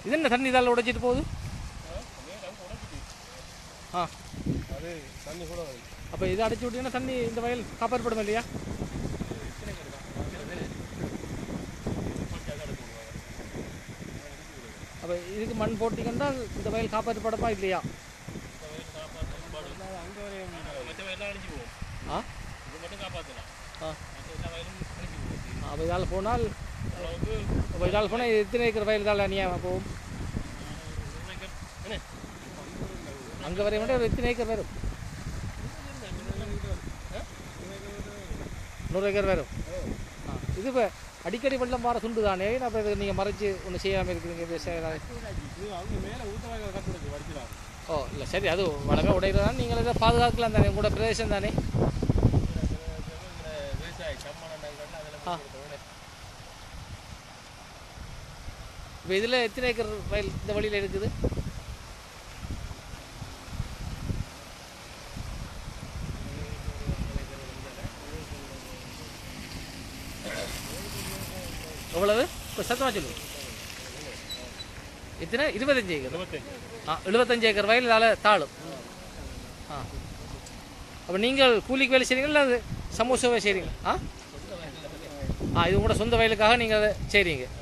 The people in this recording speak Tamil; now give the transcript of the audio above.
இது என்ன தண்ணி இதால் உடைச்சிட்டு போகுது ஆ அது தண்ணி கூட வருது அப்போ இதை அடைச்சி விட்டீங்கன்னா தண்ணி இந்த வயல் காப்பாற்றப்படும் இல்லையா அப்போ இதுக்கு மண் போட்டிங்கன்னா இந்த வயல் காப்பாற்றப்படமா இல்லையா அங்கே வரையும் மற்ற வயலாம் அழிஞ்சு போகும் ஆ இது மட்டும் காப்பாற்றலாம் ஆ மற்ற எல்லா வயலும் அழிஞ்சு போகும் அப்போ இதால் போனால் அளவுக்கு அப்போ இதால் போனால் இது எத்தனை ஏக்கர் வயல் இதால் அநியாயமாக போகும் என்ன அங்கே வரைய மட்டும் எத்தனை ஏக்கர் வரும் நூறு ஏக்கர் வரும் ஆ இது இப்போ அடிக்கடி வெள்ளம் வர துண்டு தானே அப்போ இதை நீங்கள் மறைச்சு ஒன்று செய்யாமல் இருக்கிறீங்க விவசாயம் இது அவங்க மேலே ஊத்த வயலை கட்டு விடுச்சு வடிக்கிறாங்க ஓ இல்லை சரி அது வளமே உடையிறதான் நீங்கள் இதை பாதுகாக்கலாம் தானே உங்களோட பிரதேசம் தானே விவசாய சம்மணங்கள் ஆ. அதில் இப்போ இதில் எத்தனை ஏக்கர் வயல் இந்த வழியில் இருக்குது எவ்வளவு இப்போ சத்தமாக சொல்லு எத்தனை இருபத்தஞ்சு ஏக்கர் இருபத்தஞ்சு ஆ எழுபத்தஞ்சு ஏக்கர் வயல் இதால் தாளும் ஆ அப்போ நீங்கள் கூலிக்கு வேலை செய்கிறீங்களா இல்லை அது சமூக சேவை செய்கிறீங்களா ஆ ஆ இது உங்களோட சொந்த வயலுக்காக நீங்கள் அதை செய்கிறீங்க